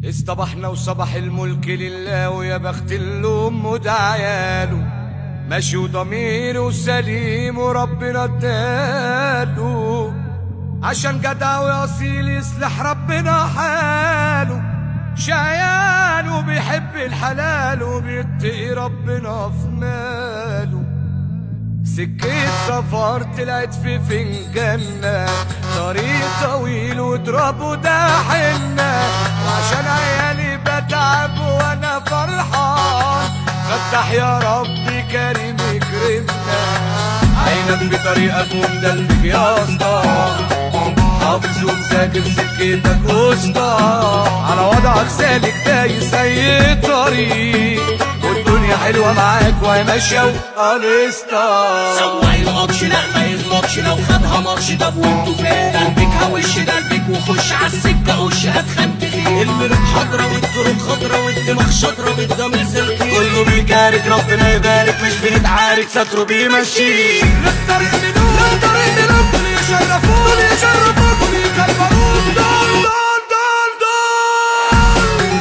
اصطبحنا وصبح الملك لله ويا بخت الام وده عياله ماشي وضميره سليم وربنا اداله عشان جدع واصيل يصلح ربنا حاله شيان وبيحب الحلال وبيتقي ربنا في ماله سكة سفر طلعت في فنجاننا طريق طويل وتراب ده حنة وعشان عيالي بتعب وانا فرحان فتح يا ربي كريم يكرمنا عينك بطريقك ومدلك يا اسطى حافظ ومذاكر سكتك وسطى على وضعك سالك دايس اي طريق والدنيا حلوه معاك وهي ماشيه وقريستا سواق القطش لا ما يغلطش لو خدها ماتش طب وانتوا فين قلبك هوش قلبك وخش عالسكه قش هتخنت خير المريض حضرة والطرق خضرة والدماغ شاطرة بالضمير سلكي كله بيجارك ربنا يبارك مش بنتعارك ستره بيمشي للطريق بدون للطريق بدون دول يشرفون دول يشرفون دول يكبرون دول دول دول دول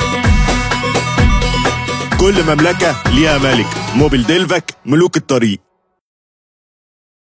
كل مملكة ليها ملك موبيل ديلفك ملوك الطريق